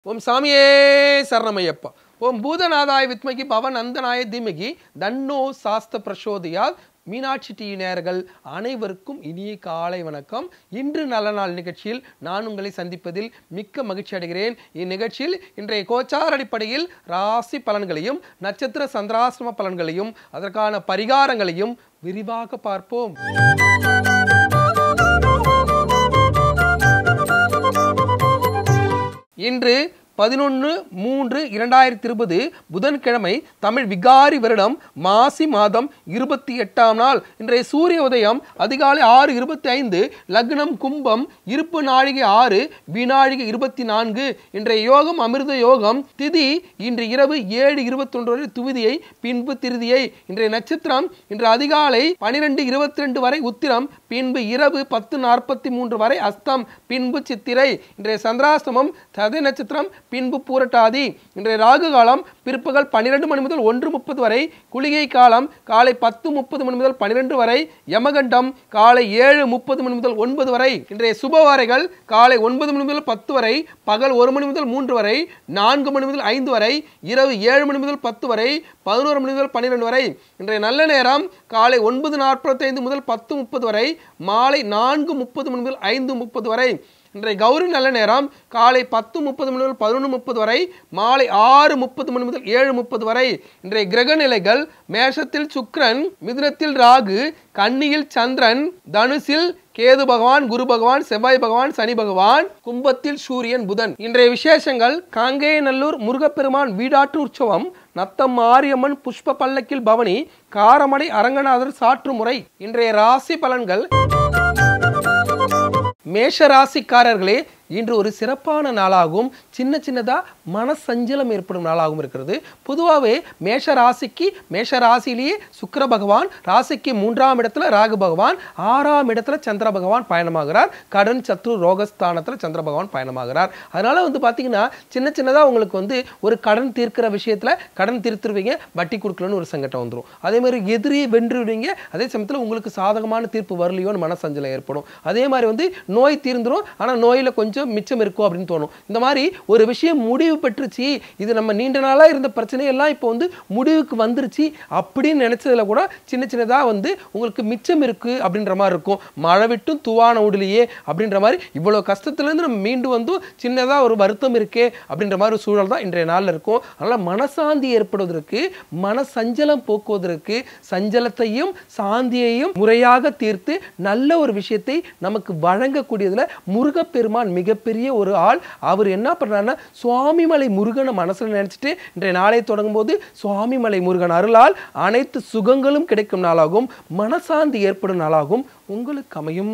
ஓம் சாமியே சரணமையப்பா ஓம் பூதநாதாய வித்மகி பவன் அந்தநாய தீமகி தன்னோ சாஸ்த பிரசோதியால் மீனாட்சி டி நேயர்கள் அனைவருக்கும் இனிய காலை வணக்கம் இன்று நல்ல நாள் நிகழ்ச்சியில் நான் உங்களை சந்திப்பதில் மிக்க மகிழ்ச்சி அடைகிறேன் இந்நிகழ்ச்சியில் இன்றைய கோச்சார் அடிப்படையில் ராசி பலன்களையும் நட்சத்திர சந்திராசிரம பலன்களையும் அதற்கான பரிகாரங்களையும் விரிவாக பார்ப்போம் இன்று பதினொன்று மூன்று இரண்டாயிரத்தி இருபது புதன்கிழமை தமிழ் விகாரி வருடம் மாசி மாதம் இருபத்தி எட்டாம் நாள் இன்றைய சூரிய உதயம் அதிகாலை ஆறு இருபத்தி ஐந்து லக்னம் கும்பம் இருப்பு நாழிகை ஆறு வினாழிகை இருபத்தி நான்கு இன்றைய யோகம் அமிர்த யோகம் திதி இன்று இரவு ஏழு இருபத்தொன்று வரை துவிதியை பின்பு திருதியை இன்றைய நட்சத்திரம் இன்று அதிகாலை பனிரெண்டு இருபத்தி ரெண்டு வரை உத்திரம் பின்பு இரவு பத்து நாற்பத்தி மூன்று வரை அஸ்தம் பின்பு சித்திரை இன்றைய சந்திராசிரமம் ததை நட்சத்திரம் பின்பு பூரட்டாதி இன்றைய ராகு காலம் பிற்பகல் பன்னிரெண்டு மணி முதல் ஒன்று முப்பது வரை குளிகை காலம் காலை பத்து முப்பது மணி முதல் பன்னிரெண்டு வரை யமகண்டம் காலை ஏழு முப்பது மணி முதல் ஒன்பது வரை இன்றைய சுபவாரைகள் காலை ஒன்பது மணி முதல் பத்து வரை பகல் ஒரு மணி முதல் மூன்று வரை நான்கு மணி முதல் ஐந்து வரை இரவு ஏழு மணி முதல் பத்து வரை பதினோரு மணி முதல் பன்னிரெண்டு வரை இன்றைய நல்ல நேரம் காலை ஒன்பது நாற்பத்தைந்து முதல் பத்து முப்பது வரை மாலை நான்கு முப்பது மணி முதல் ஐந்து முப்பது வரை இன்றைய கௌரி நல்ல நேரம் காலை பத்து முப்பது மணி முதல் பதினொன்று முப்பது வரை மாலை ஆறு முப்பது மணி முதல் ஏழு முப்பது வரை இன்றைய கிரக நிலைகள் மேஷத்தில் சுக்கிரன் மிதுனத்தில் ராகு கன்னியில் சந்திரன் தனுசில் கேது பகவான் குரு பகவான் செவ்வாய் பகவான் சனி பகவான் கும்பத்தில் சூரியன் புதன் இன்றைய விசேஷங்கள் காங்கேயநல்லூர் முருகப்பெருமான் வீடாட்டு உற்சவம் நத்தம் மாரியம்மன் புஷ்ப பல்லக்கில் பவனி காரமடை அரங்கநாதர் சாற்று முறை இன்றைய ராசி பலன்கள் மேஷ ராசிக்காரர்களே இன்று ஒரு சிறப்பான நாளாகவும் சின்ன சின்னதாக மனசஞ்சலம் ஏற்படும் நாளாகவும் இருக்கிறது பொதுவாகவே மேஷ ராசிக்கு மேஷ ராசியிலேயே சுக்கிர பகவான் ராசிக்கு மூன்றாம் இடத்துல ராகு பகவான் ஆறாம் இடத்துல சந்திர பகவான் பயணமாகிறார் கடன் சத்ரு ரோகஸ்தானத்தில் சந்திர பகவான் பயணமாகிறார் அதனால வந்து பார்த்தீங்கன்னா சின்ன சின்னதாக உங்களுக்கு வந்து ஒரு கடன் தீர்க்கிற விஷயத்தில் கடன் தீர்த்துருவீங்க வட்டி கொடுக்கலன்னு ஒரு சங்கடம் வந்துடும் அதே மாதிரி எதிரியை வென்றுடுவீங்க அதே சமயத்தில் உங்களுக்கு சாதகமான தீர்ப்பு வரலையோன்னு மனசஞ்சலம் ஏற்படும் அதே மாதிரி வந்து நோய் தீர்ந்துடும் ஆனால் நோயில் கொஞ்சம் மிச்சம் இருக்கும் அப்படின்னு தோணும் இந்த மாதிரி ஒரு விஷயம் முடிவு பெற்றுச்சு இது நம்ம நீண்ட நாளாக இருந்த பிரச்சனையெல்லாம் இப்போ வந்து முடிவுக்கு வந்துருச்சு அப்படின்னு நினைச்சதுல கூட சின்ன சின்னதாக வந்து உங்களுக்கு மிச்சம் இருக்கு அப்படின்ற மாதிரி இருக்கும் மழை விட்டும் துவான உடலையே அப்படின்ற மாதிரி இவ்வளோ கஷ்டத்துலேருந்து நம்ம மீண்டு வந்தும் சின்னதாக ஒரு வருத்தம் இருக்கே அப்படின்ற மாதிரி ஒரு சூழல் தான் இன்றைய நாளில் இருக்கும் அதனால் மனசாந்தி ஏற்படுவதற்கு மன சஞ்சலம் போக்குவதற்கு சஞ்சலத்தையும் சாந்தியையும் முறையாக தீர்த்து நல்ல ஒரு விஷயத்தை நமக்கு வழங்கக்கூடியதில் முருகப்பெருமான் மிகப்பெரிய ஒரு ஆள் அவர் என்ன பண்ணுறாருன்னா சுவாமிமலை முருகனை மனசில் நினச்சிட்டு இன்றைய நாளை தொடங்கும் போது சுவாமிமலை முருகன் அருளால் அனைத்து சுகங்களும் கிடைக்கும் நாளாகும் மனசாந்தி ஏற்படும் நாளாகும் உங்களுக்கு அமையும்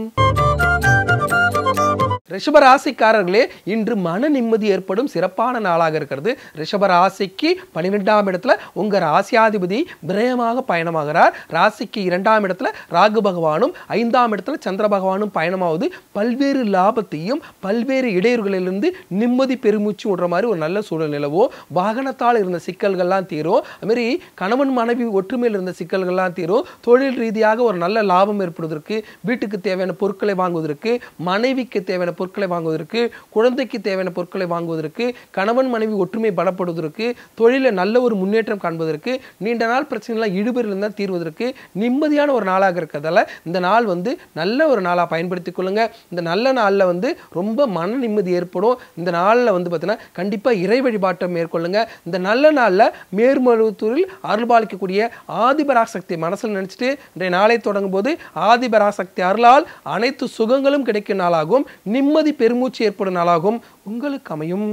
ரிஷப ராசிக்காரர்களே இன்று மன நிம்மதி ஏற்படும் சிறப்பான நாளாக இருக்கிறது ரிஷப ராசிக்கு பன்னிரெண்டாம் இடத்துல உங்க ராசியாதிபதி விரயமாக பயணமாகிறார் ராசிக்கு இரண்டாம் இடத்துல ராகு பகவானும் ஐந்தாம் இடத்துல சந்திர பகவானும் பயணமாவது பல்வேறு லாபத்தையும் பல்வேறு இடையூறுகளிலிருந்து நிம்மதி பெருமூச்சு விடுற மாதிரி ஒரு நல்ல சூழல் நிலவும் வாகனத்தால் இருந்த சிக்கல்கள்லாம் தீரும் அதுமாரி கணவன் மனைவி ஒற்றுமையில் இருந்த சிக்கல்கள்லாம் தீரும் தொழில் ரீதியாக ஒரு நல்ல லாபம் ஏற்படுவதற்கு வீட்டுக்கு தேவையான பொருட்களை வாங்குவதற்கு மனைவிக்கு தேவையான பொருட்களை வாங்குவதற்கு குழந்தைக்கு தேவையான பொருட்களை வாங்குவதற்கு கணவன் மனைவி ஒற்றுமை பலப்படுவதற்கு தொழிலில் நல்ல ஒரு முன்னேற்றம் காண்பதற்கு நீண்ட நாள் பிரச்சனைலாம் இழுபறில் இருந்தால் தீர்வதற்கு நிம்மதியான ஒரு நாளாக இருக்கிறதால இந்த நாள் வந்து நல்ல ஒரு நாளாக பயன்படுத்தி கொள்ளுங்க இந்த நல்ல நாளில் வந்து ரொம்ப மன நிம்மதி ஏற்படும் இந்த நாளில் வந்து பார்த்தீங்கன்னா கண்டிப்பாக இறை வழிபாட்டை மேற்கொள்ளுங்க இந்த நல்ல நாளில் மேற்மருவத்தூரில் அருள்பாலிக்கக்கூடிய ஆதிபராசக்தி மனசில் நினச்சிட்டு இன்றைய நாளை தொடங்கும் போது ஆதிபராசக்தி அருளால் அனைத்து சுகங்களும் கிடைக்கும் நாளாகும் நிம்மதி பெருமூச்சு ஏற்படும் நாளாகும் உங்களுக்கு அமையும்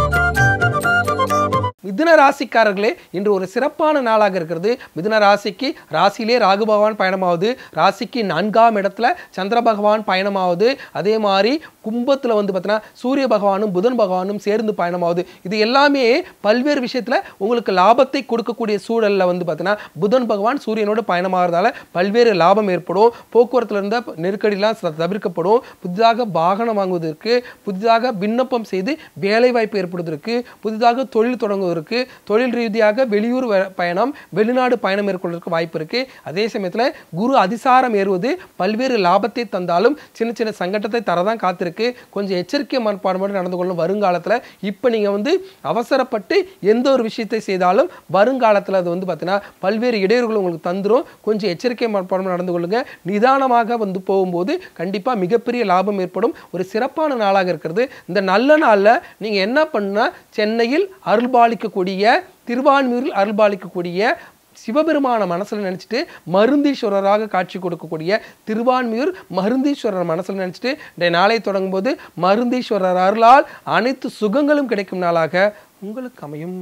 மிதுன ராசிக்காரர்களே இன்று ஒரு சிறப்பான நாளாக இருக்கிறது மிதுன ராசிக்கு ராசியிலே ராகு பகவான் பயணமாவது ராசிக்கு நான்காம் இடத்துல சந்திர பகவான் பயணமாவது அதே மாதிரி கும்பத்தில் வந்து பார்த்தீங்கன்னா சூரிய பகவானும் புதன் பகவானும் சேர்ந்து பயணமாவது இது எல்லாமே பல்வேறு விஷயத்தில் உங்களுக்கு லாபத்தை கொடுக்கக்கூடிய சூழலில் வந்து பார்த்தீங்கன்னா புதன் பகவான் சூரியனோடு பயணமாகிறதால பல்வேறு லாபம் ஏற்படும் போக்குவரத்தில் இருந்த நெருக்கடிலாம் ச- தவிர்க்கப்படும் புதிதாக வாகனம் வாங்குவதற்கு புதிதாக விண்ணப்பம் செய்து வேலை வாய்ப்பு ஏற்படுவதற்கு புதிதாக தொழில் தொடங்குவதற்கு தொழில் ரீதியாக வெளியூர் வ- பயணம் வெளிநாடு பயணம் மேற்கொள்வதற்கு வாய்ப்பு இருக்கு அதே சமயத்துல குரு அதிசாரம் ஏறுவது பல்வேறு லாபத்தை தந்தாலும் சின்ன சின்ன சங்கடத்தை தரதான் காத்திருக்கு கொஞ்சம் எச்சரிக்கை மனப்பான்மையோடு நடந்து கொள்ளணும் வருங்காலத்துல இப்போ நீங்க வந்து அவசரப்பட்டு எந்த ஒரு விஷயத்தை செய்தாலும் வருங்காலத்துல அது வந்து பார்த்தீங்கன்னா பல்வேறு இடையூறுகள் உங்களுக்கு தந்துரும் கொஞ்சம் எச்சரிக்கை மனப்பான்மை நடந்து கொள்ளுங்க நிதானமாக வந்து போகும்போது கண்டிப்பா மிகப்பெரிய லாபம் ஏற்படும் ஒரு சிறப்பான நாளாக இருக்கிறது இந்த நல்ல நாள்ல நீங்க என்ன பண்ணா சென்னையில் அருள்பாலிக்கக்கூடிய திருவான்மியூரில் அருள்பாலிக்கக்கூடிய சிவபெருமான மனசுல நினைச்சிட்டு மருந்தீஸ்வரராக காட்சி கொடுக்கக்கூடிய திருவான்மியூர் மருந்தீஸ்வரர் மனசுல நினைச்சிட்டு இன்றைய நாளை தொடங்கும் போது மருந்தீஸ்வரர் அருளால் அனைத்து சுகங்களும் கிடைக்கும் நாளாக உங்களுக்கு அமையும்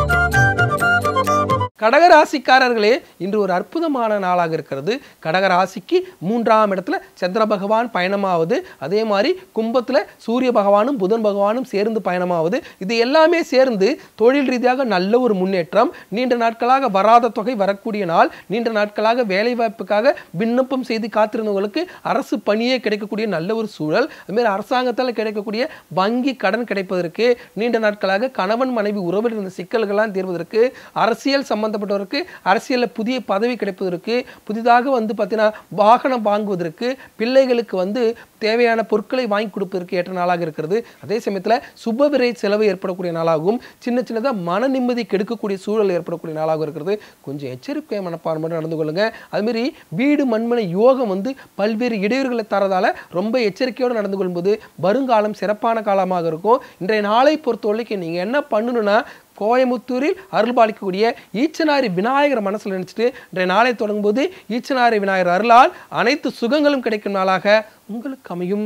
கடகராசிக்காரர்களே இன்று ஒரு அற்புதமான நாளாக இருக்கிறது கடகராசிக்கு மூன்றாம் இடத்துல சந்திர பகவான் பயணமாவது அதே மாதிரி கும்பத்துல சூரிய பகவானும் புதன் பகவானும் சேர்ந்து பயணமாவது இது எல்லாமே சேர்ந்து தொழில் ரீதியாக நல்ல ஒரு முன்னேற்றம் நீண்ட நாட்களாக வராத தொகை வரக்கூடிய நாள் நீண்ட நாட்களாக வேலை வாய்ப்புக்காக விண்ணப்பம் செய்து காத்திருந்தவங்களுக்கு அரசு பணியே கிடைக்கக்கூடிய நல்ல ஒரு சூழல் அதுமாதிரி அரசாங்கத்தால் கிடைக்கக்கூடிய வங்கி கடன் கிடைப்பதற்கு நீண்ட நாட்களாக கணவன் மனைவி உறவில் இருந்த சிக்கல்கள்லாம் தீர்வதற்கு அரசியல் சம்பந்தப்பட்டவருக்கு அரசியலில் புதிய பதவி கிடைப்பதற்கு புதிதாக வந்து பார்த்தீங்கன்னா வாகனம் வாங்குவதற்கு பிள்ளைகளுக்கு வந்து தேவையான பொருட்களை வாங்கி கொடுப்பதற்கு ஏற்ற நாளாக இருக்கிறது அதே சமயத்தில் சுபவிரை செலவு ஏற்படக்கூடிய நாளாகவும் சின்ன சின்னதாக மன நிம்மதி கெடுக்கக்கூடிய சூழல் ஏற்படக்கூடிய நாளாகவும் இருக்கிறது கொஞ்சம் எச்சரிக்கை மனப்பான்மை நடந்து கொள்ளுங்க அதுமாரி வீடு மண்மனை யோகம் வந்து பல்வேறு இடையூறுகளை தரதால ரொம்ப எச்சரிக்கையோடு நடந்து கொள்ளும்போது வருங்காலம் சிறப்பான காலமாக இருக்கும் இன்றைய நாளை பொறுத்தவரைக்கும் நீங்கள் என்ன பண்ணணும்னா கோயமுத்தூரில் அருள்பாலிக்கக்கூடிய ஈச்சனாரி விநாயகர் மனசுல நினைச்சிட்டு இன்றைய நாளை தொடங்கும்போது ஈச்சனாரி விநாயகர் அருளால் அனைத்து சுகங்களும் கிடைக்கும் நாளாக உங்களுக்கு அமையும்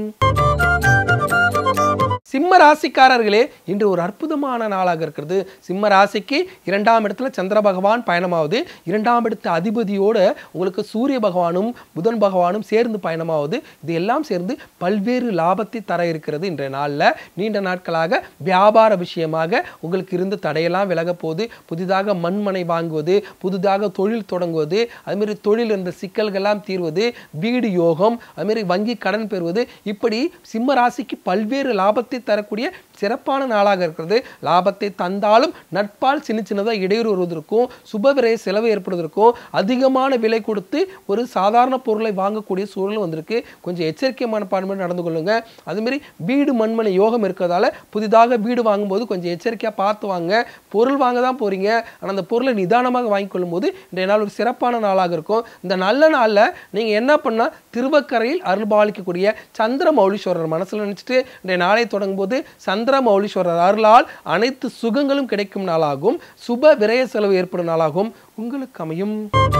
சிம்ம ராசிக்காரர்களே இன்று ஒரு அற்புதமான நாளாக இருக்கிறது சிம்ம ராசிக்கு இரண்டாம் இடத்துல சந்திர பகவான் பயணமாவது இரண்டாம் இடத்து அதிபதியோட உங்களுக்கு சூரிய பகவானும் புதன் பகவானும் சேர்ந்து பயணமாவது இது எல்லாம் சேர்ந்து பல்வேறு லாபத்தை தர இருக்கிறது இன்றைய நாளில் நீண்ட நாட்களாக வியாபார விஷயமாக உங்களுக்கு இருந்த தடையெல்லாம் விலக போகுது புதிதாக மண்மனை வாங்குவது புதிதாக தொழில் தொடங்குவது அதுமாரி தொழில் என்ற சிக்கல்கள்லாம் தீர்வது வீடு யோகம் அதுமாரி வங்கி கடன் பெறுவது இப்படி சிம்ம ராசிக்கு பல்வேறு லாபத்தை தரக்கூடிய சிறப்பான நாளாக இருக்கிறது லாபத்தை தந்தாலும் நட்பால் சின்ன சின்னதாக இடையூறு வருவதற்கும் சுபவிரை செலவு ஏற்படுவதற்கும் அதிகமான விலை கொடுத்து ஒரு சாதாரண பொருளை வாங்கக்கூடிய சூழல் வந்திருக்கு கொஞ்சம் எச்சரிக்கை மனப்பான்மை நடந்து கொள்ளுங்க அதுமாரி வீடு மண்மனை யோகம் இருக்கிறதால புதிதாக வீடு வாங்கும்போது கொஞ்சம் எச்சரிக்கையாக பார்த்து வாங்க பொருள் வாங்க தான் போறீங்க ஆனால் அந்த பொருளை நிதானமாக வாங்கி கொள்ளும்போது இன்றைய நாள் ஒரு சிறப்பான நாளாக இருக்கும் இந்த நல்ல நாளில் நீங்கள் என்ன பண்ணால் திருவக்கரையில் அருள்பாலிக்கக்கூடிய சந்திர மௌலீஸ்வரர் மனசில் நினச்சிட்டு இன்றைய நாளை தொடங்கும் போது சந்திர மௌலீஸ்வரர் அருளால் அனைத்து சுகங்களும் கிடைக்கும் நாளாகும் சுப விரய செலவு ஏற்படும் நாளாகும் உங்களுக்கு அமையும்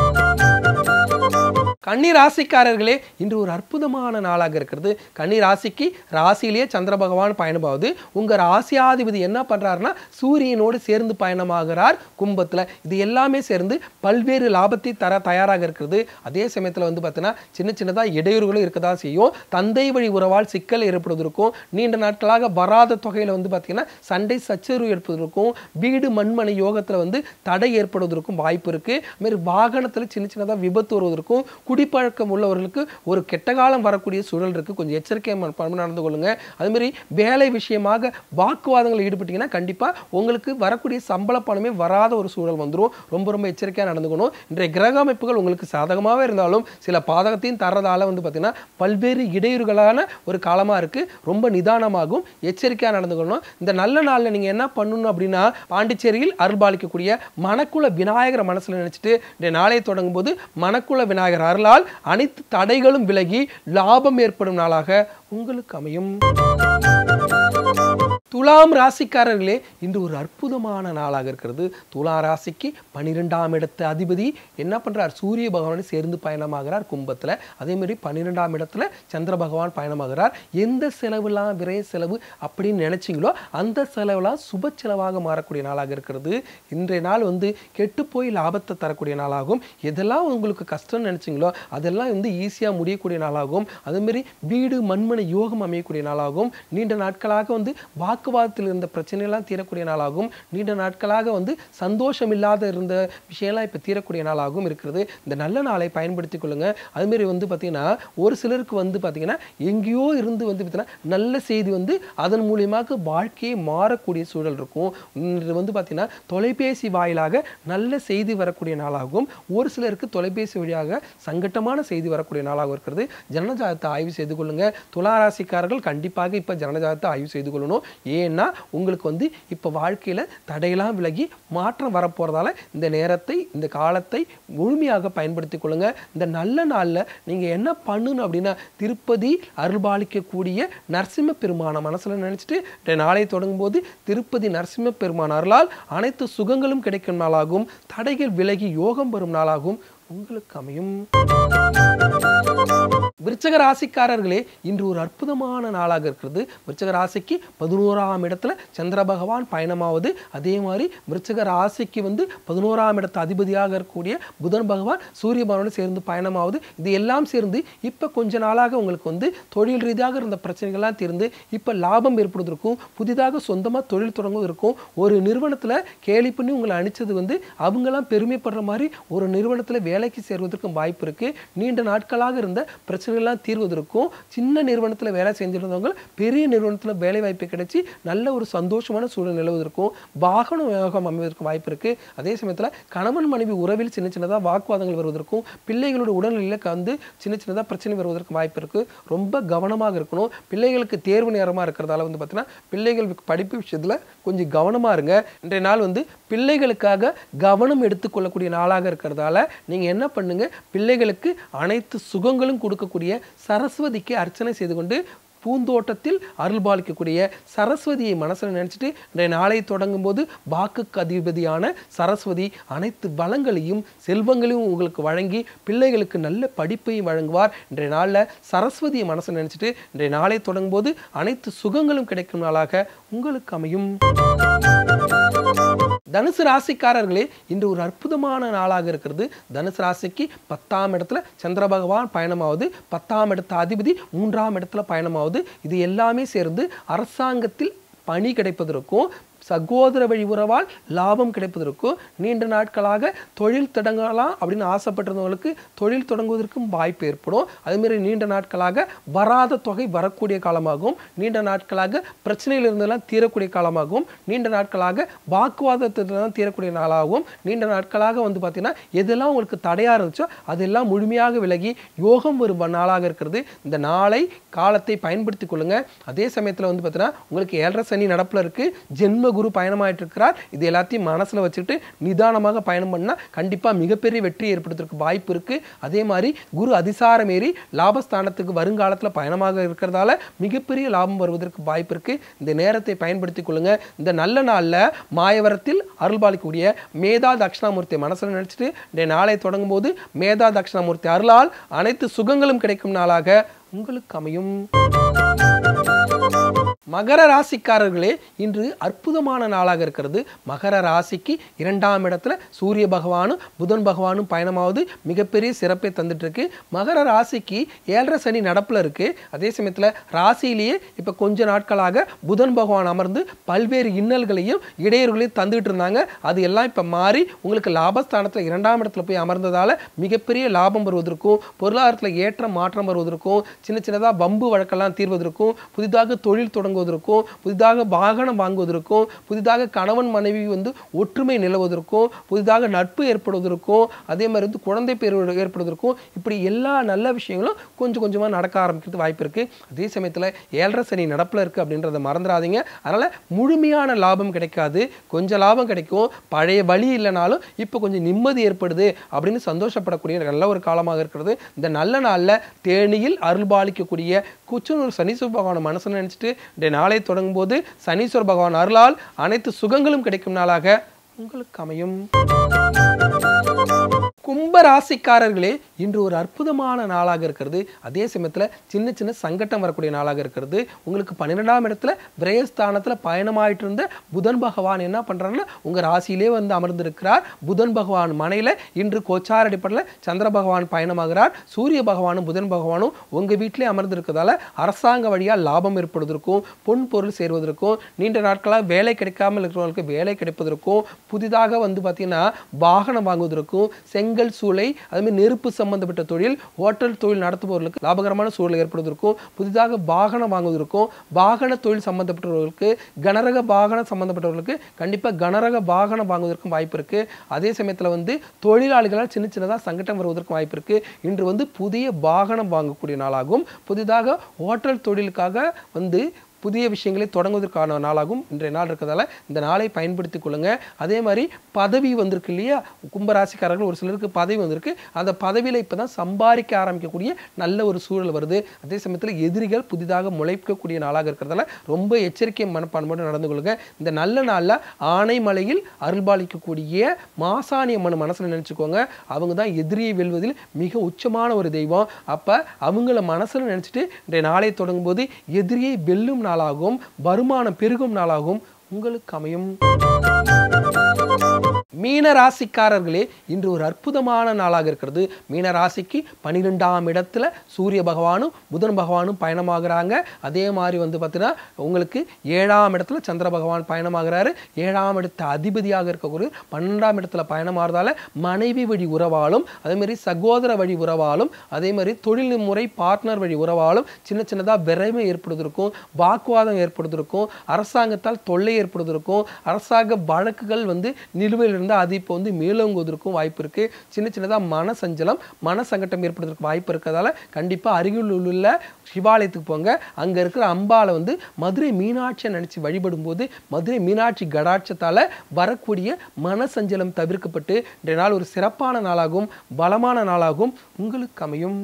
கன்னி ராசிக்காரர்களே இன்று ஒரு அற்புதமான நாளாக இருக்கிறது கன்னி ராசிக்கு ராசியிலேயே சந்திர பகவான் பயணமாகுது உங்க ராசியாதிபதி என்ன பண்றாருன்னா சூரியனோடு சேர்ந்து பயணமாகிறார் கும்பத்துல இது எல்லாமே சேர்ந்து பல்வேறு லாபத்தை தர தயாராக இருக்கிறது அதே சமயத்துல வந்து பார்த்தீங்கன்னா சின்ன சின்னதா இடையூறுகளும் இருக்கதான் செய்யும் தந்தை வழி உறவால் சிக்கல் ஏற்படுவதற்கும் நீண்ட நாட்களாக வராத தொகையில வந்து பார்த்தீங்கன்னா சண்டை சச்சரவு ஏற்படுவதற்கும் வீடு மண்மனை யோகத்துல வந்து தடை ஏற்படுவதற்கும் வாய்ப்பு இருக்கு அது மாதிரி வாகனத்துல சின்ன சின்னதா விபத்து வருவதற்கும் குடிப்பழக்கம் உள்ளவர்களுக்கு ஒரு கெட்ட காலம் வரக்கூடிய சூழல் இருக்கு கொஞ்சம் எச்சரிக்கை மனப்பான்மை நடந்து கொள்ளுங்க அது மாதிரி வேலை விஷயமாக வாக்குவாதங்களில் ஈடுபட்டீங்கன்னா கண்டிப்பா உங்களுக்கு வரக்கூடிய சம்பள பணமே வராத ஒரு சூழல் வந்துரும் ரொம்ப ரொம்ப எச்சரிக்கையா நடந்துக்கணும் இன்றைய கிரக அமைப்புகள் உங்களுக்கு சாதகமாகவே இருந்தாலும் சில பாதகத்தையும் தர்றதால வந்து பார்த்தீங்கன்னா பல்வேறு இடையூறுகளான ஒரு காலமா இருக்கு ரொம்ப நிதானமாகவும் எச்சரிக்கையா நடந்துக்கணும் இந்த நல்ல நாள்ல நீங்க என்ன பண்ணணும் அப்படின்னா பாண்டிச்சேரியில் அருள்பாலிக்கக்கூடிய மணக்குள விநாயகரை மனசுல நினைச்சிட்டு இந்த நாளை தொடங்கும் போது மணக்குள விநாயகர் அருளால் அனைத்து தடைகளும் விலகி லாபம் ஏற்படும் நாளாக உங்களுக்கு அமையும் துலாம் ராசிக்காரர்களே இன்று ஒரு அற்புதமான நாளாக இருக்கிறது துலா ராசிக்கு பன்னிரெண்டாம் இடத்து அதிபதி என்ன பண்றார் சூரிய பகவானை சேர்ந்து பயணமாகிறார் கும்பத்துல அதே மாதிரி பன்னிரெண்டாம் இடத்துல சந்திர பகவான் பயணமாகிறார் எந்த செலவுலாம் விரைய செலவு அப்படின்னு நினைச்சீங்களோ அந்த செலவுலாம் சுப செலவாக மாறக்கூடிய நாளாக இருக்கிறது இன்றைய நாள் வந்து கெட்டு போய் லாபத்தை தரக்கூடிய நாளாகும் எதெல்லாம் உங்களுக்கு கஷ்டம்னு நினைச்சீங்களோ அதெல்லாம் வந்து ஈஸியாக முடியக்கூடிய நாளாகும் அதே மாதிரி வீடு மண்மனை யோகம் அமையக்கூடிய நாளாகும் நீண்ட நாட்களாக வந்து வாக்கு வாக்குவாதத்தில் இருந்த பிரச்சனையெல்லாம் தீரக்கூடிய நாளாகும் நீண்ட நாட்களாக வந்து சந்தோஷம் இல்லாத இருந்த விஷயம்லாம் இப்போ தீரக்கூடிய நாளாகவும் இருக்கிறது இந்த நல்ல நாளை பயன்படுத்திக் கொள்ளுங்க அதுமாரி வந்து பார்த்தீங்கன்னா ஒரு சிலருக்கு வந்து பார்த்தீங்கன்னா எங்கேயோ இருந்து வந்து பார்த்தீங்கன்னா நல்ல செய்தி வந்து அதன் மூலியமாக வாழ்க்கையே மாறக்கூடிய சூழல் இருக்கும் இன்று வந்து பார்த்தீங்கன்னா தொலைபேசி வாயிலாக நல்ல செய்தி வரக்கூடிய நாளாகும் ஒரு சிலருக்கு தொலைபேசி வழியாக சங்கட்டமான செய்தி வரக்கூடிய நாளாகவும் இருக்கிறது ஜனனஜாதத்தை ஆய்வு செய்து கொள்ளுங்க துளாராசிக்காரர்கள் கண்டிப்பாக இப்போ ஜனனஜாதத்தை ஆய்வு செய்து கொள்ளணும் ஏன்னா உங்களுக்கு வந்து இப்போ வாழ்க்கையில் தடையெல்லாம் விலகி மாற்றம் வரப்போகிறதால இந்த நேரத்தை இந்த காலத்தை முழுமையாக பயன்படுத்தி கொள்ளுங்க இந்த நல்ல நாளில் நீங்கள் என்ன பண்ணணும் அப்படின்னா திருப்பதி அருள்பாலிக்கக்கூடிய நரசிம்ம பெருமான மனசில் நினச்சிட்டு இந்த நாளை தொடங்கும் போது திருப்பதி நரசிம்ம பெருமான் அருளால் அனைத்து சுகங்களும் கிடைக்கும் நாளாகும் தடைகள் விலகி யோகம் வரும் நாளாகும் உங்களுக்கு அமையும் விருச்சக ராசிக்காரர்களே இன்று ஒரு அற்புதமான நாளாக இருக்கிறது விருச்சக ராசிக்கு பதினோராம் இடத்துல சந்திர பகவான் பயணமாவது அதே மாதிரி விருச்சக ராசிக்கு வந்து பதினோராம் இடத்து அதிபதியாக இருக்கக்கூடிய புதன் பகவான் சூரிய பகவானோடு சேர்ந்து பயணமாவது இது எல்லாம் சேர்ந்து இப்போ கொஞ்ச நாளாக உங்களுக்கு வந்து தொழில் ரீதியாக இருந்த பிரச்சனைகள்லாம் தீர்ந்து இப்போ லாபம் ஏற்படுவதற்கும் புதிதாக சொந்தமாக தொழில் தொடங்குவதற்கும் ஒரு நிறுவனத்தில் கேலி பண்ணி உங்களை அனுப்பிச்சது வந்து அவங்கெல்லாம் பெருமைப்படுற மாதிரி ஒரு நிறுவனத்தில் வேலைக்கு சேர்வதற்கும் வாய்ப்பு இருக்கு நீண்ட நாட்களாக இருந்த பிரச்சனைகள்லாம் தீர்வதற்கும் சின்ன நிறுவனத்தில் வேலை செஞ்சிருந்தவங்க பெரிய நிறுவனத்தில் வேலை வாய்ப்பு கிடைச்சி நல்ல ஒரு சந்தோஷமான சூழல் நிலவுவதற்கும் வாகன யோகம் அமைவதற்கு வாய்ப்பு இருக்கு அதே சமயத்தில் கணவன் மனைவி உறவில் சின்ன சின்னதாக வாக்குவாதங்கள் வருவதற்கும் பிள்ளைகளோட உடல்நிலையில் வந்து சின்ன சின்னதாக பிரச்சனை வருவதற்கு வாய்ப்பு இருக்கு ரொம்ப கவனமாக இருக்கணும் பிள்ளைகளுக்கு தேர்வு நேரமாக இருக்கிறதால வந்து பார்த்தீங்கன்னா பிள்ளைகள் படிப்பு விஷயத்தில் கொஞ்சம் கவனமாக இருங்க இன்றைய நாள் வந்து பிள்ளைகளுக்காக கவனம் எடுத்துக்கொள்ளக்கூடிய நாளாக இருக்கிறதால நீங்கள் என்ன பண்ணுங்க பிள்ளைகளுக்கு அனைத்து சுகங்களும் கொடுக்கக்கூடிய சரஸ்வதிக்கு அர்ச்சனை செய்து கொண்டு பூந்தோட்டத்தில் அருள்பாலிக்கக்கூடிய சரஸ்வதியை மனசில் நினச்சிட்டு இன்றைய நாளை தொடங்கும் போது வாக்குக்கு அதிபதியான சரஸ்வதி அனைத்து வளங்களையும் செல்வங்களையும் உங்களுக்கு வழங்கி பிள்ளைகளுக்கு நல்ல படிப்பையும் வழங்குவார் இன்றைய நாளில் சரஸ்வதியை மனசில் நினச்சிட்டு இன்றைய நாளை தொடங்கும் போது அனைத்து சுகங்களும் கிடைக்கும் நாளாக உங்களுக்கு அமையும் தனுசு ராசிக்காரர்களே இன்று ஒரு அற்புதமான நாளாக இருக்கிறது தனுசு ராசிக்கு பத்தாம் இடத்துல சந்திர பகவான் பயணமாவது பத்தாம் இடத்து அதிபதி மூன்றாம் இடத்துல பயணமாவது இது எல்லாமே சேர்ந்து அரசாங்கத்தில் பணி கிடைப்பதற்கும் சகோதர வழி உறவால் லாபம் கிடைப்பதற்கும் நீண்ட நாட்களாக தொழில் தொடங்கலாம் அப்படின்னு ஆசைப்பட்டிருந்தவங்களுக்கு தொழில் தொடங்குவதற்கும் வாய்ப்பு ஏற்படும் அதுமாரி நீண்ட நாட்களாக வராத தொகை வரக்கூடிய காலமாகவும் நீண்ட நாட்களாக பிரச்சனையில் இருந்தெல்லாம் தீரக்கூடிய காலமாகவும் நீண்ட நாட்களாக வாக்குவாதத்திலாம் தீரக்கூடிய நாளாகவும் நீண்ட நாட்களாக வந்து பார்த்தீங்கன்னா எதெல்லாம் உங்களுக்கு தடையாக இருந்துச்சோ அதெல்லாம் முழுமையாக விலகி யோகம் வரும் நாளாக இருக்கிறது இந்த நாளை காலத்தை பயன்படுத்தி கொள்ளுங்க அதே சமயத்தில் வந்து பார்த்தீங்கன்னா உங்களுக்கு ஏழரை சனி நடப்பில் இருக்கு ஜென்ம குரு பயணமாயிட்டு இருக்கிறார் இது எல்லாத்தையும் மனசில் வச்சுக்கிட்டு நிதானமாக பயணம் பண்ணால் கண்டிப்பாக மிகப்பெரிய வெற்றி ஏற்படுத்துறதுக்கு வாய்ப்பு இருக்கு அதே மாதிரி குரு அதிசாரம் ஏறி லாபஸ்தானத்துக்கு வருங்காலத்தில் பயணமாக இருக்கிறதால மிகப்பெரிய லாபம் வருவதற்கு வாய்ப்பு இருக்கு இந்த நேரத்தை பயன்படுத்தி கொள்ளுங்க இந்த நல்ல நாளில் மாயவரத்தில் அருள்பாலிக்கக்கூடிய மேதா தட்சிணாமூர்த்தி மனசில் நினைச்சிட்டு இந்த நாளை தொடங்கும் போது மேதா தட்சிணாமூர்த்தி அருளால் அனைத்து சுகங்களும் கிடைக்கும் நாளாக உங்களுக்கு அமையும் மகர ராசிக்காரர்களே இன்று அற்புதமான நாளாக இருக்கிறது மகர ராசிக்கு இரண்டாம் இடத்துல சூரிய பகவானும் புதன் பகவானும் பயணமாவது மிகப்பெரிய சிறப்பை தந்துட்டு இருக்கு மகர ராசிக்கு ஏழரை சனி நடப்பில் இருக்கு அதே சமயத்தில் ராசியிலேயே இப்போ கொஞ்ச நாட்களாக புதன் பகவான் அமர்ந்து பல்வேறு இன்னல்களையும் இடையூறுகளையும் தந்துட்டு இருந்தாங்க அது எல்லாம் இப்போ மாறி உங்களுக்கு லாபஸ்தானத்தில் இரண்டாம் இடத்துல போய் அமர்ந்ததால மிகப்பெரிய லாபம் வருவதற்கும் பொருளாதாரத்தில் ஏற்ற மாற்றம் வருவதற்கும் சின்ன சின்னதாக வம்பு வழக்கெல்லாம் தீர்வதற்கும் புதிதாக தொழில் தொடங்குவதற்கும் புதிதாக வாகனம் வாங்குவதற்கும் புதிதாக கணவன் மனைவி வந்து ஒற்றுமை நிலவுவதற்கும் புதிதாக நட்பு ஏற்படுவதற்கும் அதே மாதிரி வந்து குழந்தை பேர் ஏற்படுவதற்கும் இப்படி எல்லா நல்ல விஷயங்களும் கொஞ்சம் கொஞ்சமாக நடக்க ஆரம்பிக்கிறது வாய்ப்பு இருக்குது அதே சமயத்தில் ஏழரை சனி நடப்பில் இருக்குது அப்படின்றத மறந்துடாதீங்க அதனால் முழுமையான லாபம் கிடைக்காது கொஞ்சம் லாபம் கிடைக்கும் பழைய வழி இல்லைனாலும் இப்போ கொஞ்சம் நிம்மதி ஏற்படுது அப்படின்னு சந்தோஷப்படக்கூடிய நல்ல ஒரு காலமாக இருக்கிறது இந்த நல்ல நாளில் தேனியில் அருள்பாலிக்கக்கூடிய குச்சனூர் சனீஸ்வர பகவானை மனசில் நினச்சிட்டு இந்த நாளை தொடங்கும் போது சனீஸ்வர பகவான் அருளால் அனைத்து சுகங்களும் கிடைக்கும் நாளாக உங்களுக்கு அமையும் கும்ப ராசிக்காரர்களே இன்று ஒரு அற்புதமான நாளாக இருக்கிறது அதே சமயத்தில் சின்ன சின்ன சங்கட்டம் வரக்கூடிய நாளாக இருக்கிறது உங்களுக்கு பன்னிரெண்டாம் இடத்துல விரயஸ்தானத்தில் பயணமாயிட்டு இருந்த புதன் பகவான் என்ன பண்ணுறாருன்னா உங்கள் ராசியிலே வந்து அமர்ந்திருக்கிறார் புதன் பகவான் மனையில் இன்று கோச்சார் அடிப்படையில் சந்திர பகவான் பயணமாகிறார் சூரிய பகவானும் புதன் பகவானும் உங்கள் வீட்டிலே அமர்ந்திருக்கிறதால அரசாங்க வழியாக லாபம் ஏற்படுவதற்கும் பொன் பொருள் சேர்வதற்கும் நீண்ட நாட்களாக வேலை கிடைக்காமல் இருக்கிறவங்களுக்கு வேலை கிடைப்பதற்கும் புதிதாக வந்து பார்த்தீங்கன்னா வாகனம் வாங்குவதற்கும் செங்கல் சூளை அதுமாதிரி நெருப்பு சம்பந்தப்பட்ட தொழில் ஹோட்டல் தொழில் நடத்துபவர்களுக்கு லாபகரமான சூழல் ஏற்படுவதற்கும் புதிதாக வாகனம் வாங்குவதற்கும் வாகன தொழில் சம்பந்தப்பட்டவர்களுக்கு கனரக வாகனம் சம்பந்தப்பட்டவர்களுக்கு கண்டிப்பாக கனரக வாகனம் வாங்குவதற்கும் வாய்ப்பு இருக்கு அதே சமயத்தில் வந்து தொழிலாளிகளால் சின்ன சின்னதாக சங்கடம் வருவதற்கும் வாய்ப்பு இருக்கு இன்று வந்து புதிய வாகனம் வாங்கக்கூடிய நாளாகும் புதிதாக ஹோட்டல் தொழிலுக்காக வந்து புதிய விஷயங்களை தொடங்குவதற்கான நாளாகும் இன்றைய நாள் இருக்கிறதால இந்த நாளை பயன்படுத்திக் கொள்ளுங்க அதே மாதிரி பதவி வந்திருக்கு இல்லையா கும்பராசிக்காரர்கள் ஒரு சிலருக்கு பதவி வந்திருக்கு அந்த பதவியில் இப்போ தான் சம்பாதிக்க ஆரம்பிக்கக்கூடிய நல்ல ஒரு சூழல் வருது அதே சமயத்தில் எதிரிகள் புதிதாக முளைக்கக்கூடிய நாளாக இருக்கிறதால ரொம்ப எச்சரிக்கை மனப்பான்மையோடு நடந்து கொள்ளுங்க இந்த நல்ல நாளில் ஆனைமலையில் அருள்பாலிக்கக்கூடிய மாசாணி அம்மன் மனசில் நினச்சிக்கோங்க அவங்க தான் எதிரியை வெல்வதில் மிக உச்சமான ஒரு தெய்வம் அப்போ அவங்கள மனசில் நினச்சிட்டு இன்றைய நாளை தொடங்கும் போது எதிரியை வெல்லும் நாளாகும் வருமானம் பெருகும் நாளாகும் உங்களுக்கு அமையும் மீன ராசிக்காரர்களே இன்று ஒரு அற்புதமான நாளாக இருக்கிறது மீன ராசிக்கு பன்னிரெண்டாம் இடத்துல சூரிய பகவானும் புதன் பகவானும் பயணமாகிறாங்க அதே மாதிரி வந்து பார்த்தீங்கன்னா உங்களுக்கு ஏழாம் இடத்துல சந்திர பகவான் பயணமாகிறாரு ஏழாம் இடத்த அதிபதியாக இருக்கக்கூடிய பன்னெண்டாம் இடத்துல பயணமாகிறதால மனைவி வழி உறவாலும் அதே மாதிரி சகோதர வழி உறவாலும் அதே மாதிரி தொழில் முறை பார்ட்னர் வழி உறவாலும் சின்ன சின்னதாக விரைமை ஏற்படுவதற்கும் வாக்குவாதம் ஏற்படுவதற்கும் அரசாங்கத்தால் தொல்லை ஏற்படுவதற்கும் அரசாங்க வழக்குகள் வந்து நிலுவையில் இருந்தால் அது இப்போ வந்து மேலோங்குவதற்கும் வாய்ப்பு இருக்குது சின்ன சின்னதாக மன சஞ்சலம் மன சங்கட்டம் ஏற்படுவதற்கு வாய்ப்பு இருக்கிறதால கண்டிப்பாக அருகில் உள்ள சிவாலயத்துக்கு போங்க அங்கே இருக்கிற அம்பாவை வந்து மதுரை மீனாட்சியை நினச்சி வழிபடும் போது மதுரை மீனாட்சி கடாட்சத்தால் வரக்கூடிய மன சஞ்சலம் தவிர்க்கப்பட்டு இன்றைய நாள் ஒரு சிறப்பான நாளாகும் பலமான நாளாகும் உங்களுக்கு அமையும்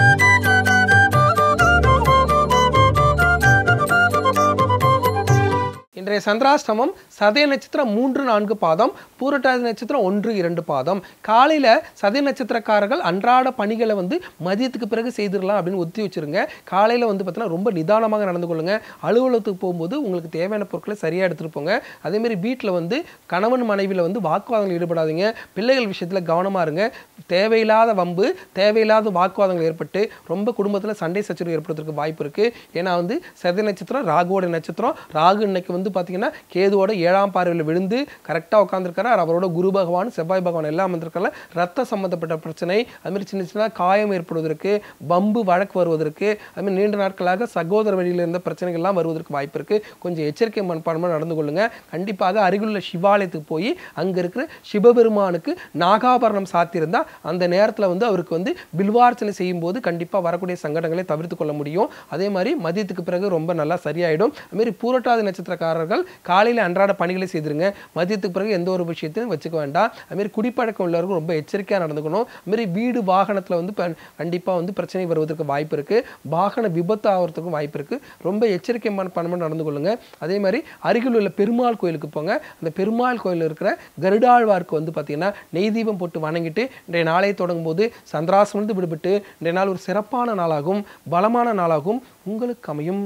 இன்றைய சந்திராஷ்டமம் சதய நட்சத்திரம் மூன்று நான்கு பாதம் பூரட்டாதி நட்சத்திரம் ஒன்று இரண்டு பாதம் காலையில் சதய நட்சத்திரக்காரர்கள் அன்றாட பணிகளை வந்து மதியத்துக்கு பிறகு செய்திடலாம் அப்படின்னு ஒத்தி வச்சிருங்க காலையில் வந்து பார்த்தீங்கன்னா ரொம்ப நிதானமாக நடந்து கொள்ளுங்க அலுவலகத்துக்கு போகும்போது உங்களுக்கு தேவையான பொருட்களை சரியாக எடுத்துகிட்டு போங்க அதேமாரி வீட்டில் வந்து கணவன் மனைவியில் வந்து வாக்குவாதங்கள் ஈடுபடாதீங்க பிள்ளைகள் விஷயத்தில் கவனமாக இருங்க தேவையில்லாத வம்பு தேவையில்லாத வாக்குவாதங்கள் ஏற்பட்டு ரொம்ப குடும்பத்தில் சண்டை சச்சரவு ஏற்படுறதுக்கு வாய்ப்பு இருக்குது ஏன்னா வந்து சதய நட்சத்திரம் ராகுவோட நட்சத்திரம் ராகு இன்னைக்கு வந்து பார்த்தீங்கன்னா கேதுவோட ஏழாம் பார்வையில் விழுந்து கரெக்டாக உட்காந்துருக்காரு அவரோட குரு பகவான் செவ்வாய் பகவான் எல்லாம் வந்திருக்கால ரத்த சம்மந்தப்பட்ட பிரச்சனை அதுமாதிரி சின்ன சின்ன காயம் ஏற்படுவதற்கு பம்பு வழக்கு வருவதற்கு அதுமாதிரி நீண்ட நாட்களாக சகோதர வழியில் இருந்த பிரச்சனைகள்லாம் வருவதற்கு வாய்ப்பு இருக்குது கொஞ்சம் எச்சரிக்கை மனப்பான்மை நடந்து கொள்ளுங்க கண்டிப்பாக அருகிலுள்ள சிவாலயத்துக்கு போய் அங்கே இருக்கிற சிவபெருமானுக்கு நாகாபரணம் சாத்தியிருந்தா அந்த நேரத்தில் வந்து அவருக்கு வந்து பில்வார்ச்சனை செய்யும் போது கண்டிப்பாக வரக்கூடிய சங்கடங்களை தவிர்த்து கொள்ள முடியும் அதே மாதிரி மதியத்துக்கு பிறகு ரொம்ப நல்லா சரியாயிடும் அதுமாரி பூரட்டாதி நட்சத்திரக்காரர்கள் காலையில் அன்றாட பணிகளை செய்திருங்க மதியத்துக்கு பிறகு எந்த ஒரு விஷயத்தையும் வச்சுக்க வேண்டாம் அதுமாரி குடிப்பழக்கம் உள்ளவர்கள் ரொம்ப எச்சரிக்கையாக நடந்துக்கணும் அதுமாரி வீடு வாகனத்தில் வந்து கண்டிப்பாக வந்து பிரச்சனை வருவதற்கு வாய்ப்பு இருக்குது வாகன விபத்து ஆகிறதுக்கும் வாய்ப்பு இருக்குது ரொம்ப எச்சரிக்கை பண்ண நடந்து கொள்ளுங்க அதே மாதிரி அருகில் உள்ள பெருமாள் கோயிலுக்கு போங்க அந்த பெருமாள் கோயிலில் இருக்கிற கருடாழ்வார்க்கு வந்து பார்த்தீங்கன்னா நெய் தீபம் போட்டு வணங்கிட்டு இன்றைய நாளை தொடங்கும் போது சந்திராசிரமந்து விடுபட்டு இன்றைய நாள் ஒரு சிறப்பான நாளாகும் பலமான நாளாகும் உங்களுக்கு அமையும்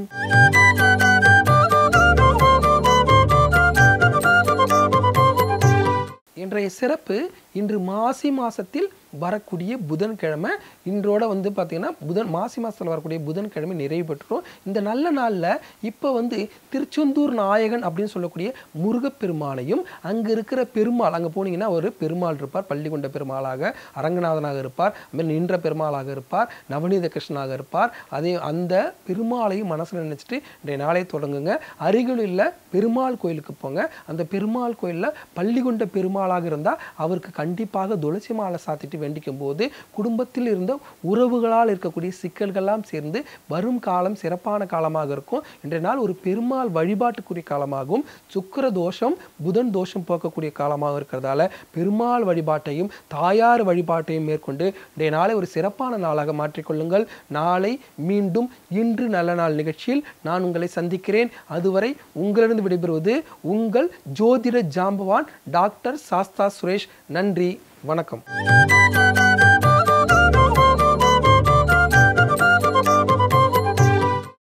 இன்றைய சிறப்பு இன்று மாசி மாசத்தில் வரக்கூடிய புதன்கிழமை இன்றோட வந்து பார்த்தீங்கன்னா புதன் மாசி மாதத்தில் வரக்கூடிய புதன்கிழமை நிறைவு பெற்றுரும் இந்த நல்ல நாளில் இப்போ வந்து திருச்செந்தூர் நாயகன் அப்படின்னு சொல்லக்கூடிய முருகப்பெருமானையும் அங்கே இருக்கிற பெருமாள் அங்கே போனீங்கன்னா ஒரு பெருமாள் இருப்பார் பள்ளி கொண்ட பெருமாளாக அரங்கநாதனாக இருப்பார் அதுமாதிரி நின்ற பெருமாளாக இருப்பார் நவநீத கிருஷ்ணனாக இருப்பார் அதே அந்த பெருமாளையும் மனசில் நினச்சிட்டு இன்றைய நாளை தொடங்குங்க அருகில் உள்ள பெருமாள் கோயிலுக்கு போங்க அந்த பெருமாள் கோயிலில் பள்ளி கொண்ட பெருமாளாக இருந்தால் அவருக்கு கண்டிப்பாக துளசி மாலை சாத்திட்டு வேண்டிக்கும் போது குடும்பத்தில் இருந்த உறவுகளால் இருக்கக்கூடிய சிக்கல்கள்லாம் சேர்ந்து வரும் காலம் சிறப்பான காலமாக இருக்கும் இன்றைய நாள் ஒரு பெருமாள் வழிபாட்டுக்குரிய காலமாகவும் சுக்கிர தோஷம் புதன் தோஷம் போக்கக்கூடிய காலமாக இருக்கிறதால பெருமாள் வழிபாட்டையும் தாயார் வழிபாட்டையும் மேற்கொண்டு இன்றைய நாளை ஒரு சிறப்பான நாளாக மாற்றிக்கொள்ளுங்கள் நாளை மீண்டும் இன்று நல்ல நாள் நிகழ்ச்சியில் நான் உங்களை சந்திக்கிறேன் அதுவரை உங்களிடம் விடைபெறுவது உங்கள் ஜோதிட ஜாம்பவான் டாக்டர் சாஸ்தா சுரேஷ் நன்றி வணக்கம்